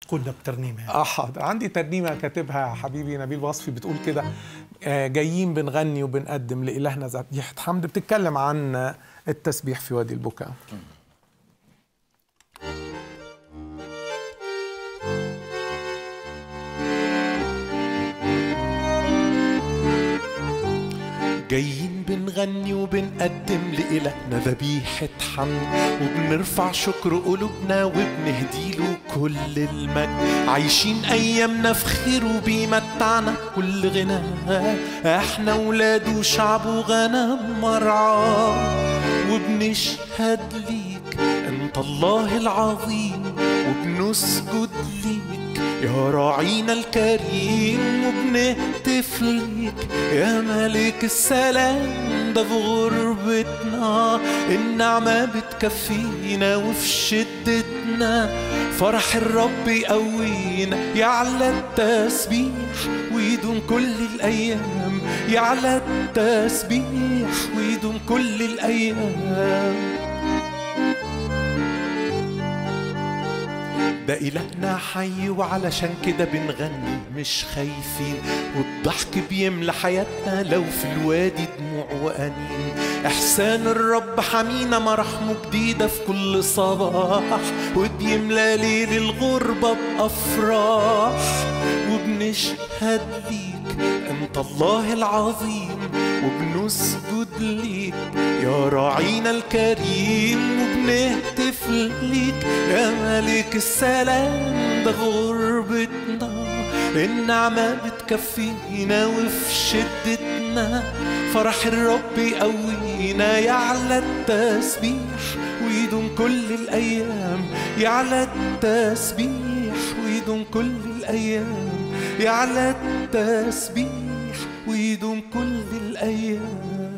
تقولنا بترنيمه اه حاضر عندي ترنيمه كاتبها حبيبي نبيل وصفي بتقول كده آه، جايين بنغني وبنقدم لإلهنا ذبيحة حمد بتتكلم عن آه، التسبيح في وادي البكاء جايين بنغني وبنقدم لإلهنا ذبيحة حمد وبنرفع شكر قلوبنا وبنهديله كل المجد عايشين أيامنا في خير وبيمتعنا كل غنى احنا ولاده وشعب وغنم مرعاه وبنشهد ليك انت الله العظيم وبنسجد ليك يا راعينا الكريم وبنهتف ليك يا ملك السلام ده في غربتنا النعمة بتكفينا وفي شدتنا فرح الرب يقوينا يعلى التسبيح ويدوم كل الأيام يعلى التسبيح ويدوم كل الأيام ده إلهنا حي وعلشان كده بنغني مش خايفين والضحك بيملى حياتنا لو في الوادي دموع وأنين إحسان الرب حمينا مراحمه جديدة في كل صباح وبيملى ليل الغربة بأفراح وبنشهد ليك أنت الله العظيم وبنسجد ليك يا راعينا الكريم وبنهتف ليك يا ملك السلام ده في غربتنا النعمة بتكفينا وفي شدتنا فرح الرب يقوينا يعلى التسبيح ويدوم كل الأيام يعلى التسبيح ويدوم كل الأيام يعلى التسبيح ويدوم كل الأيام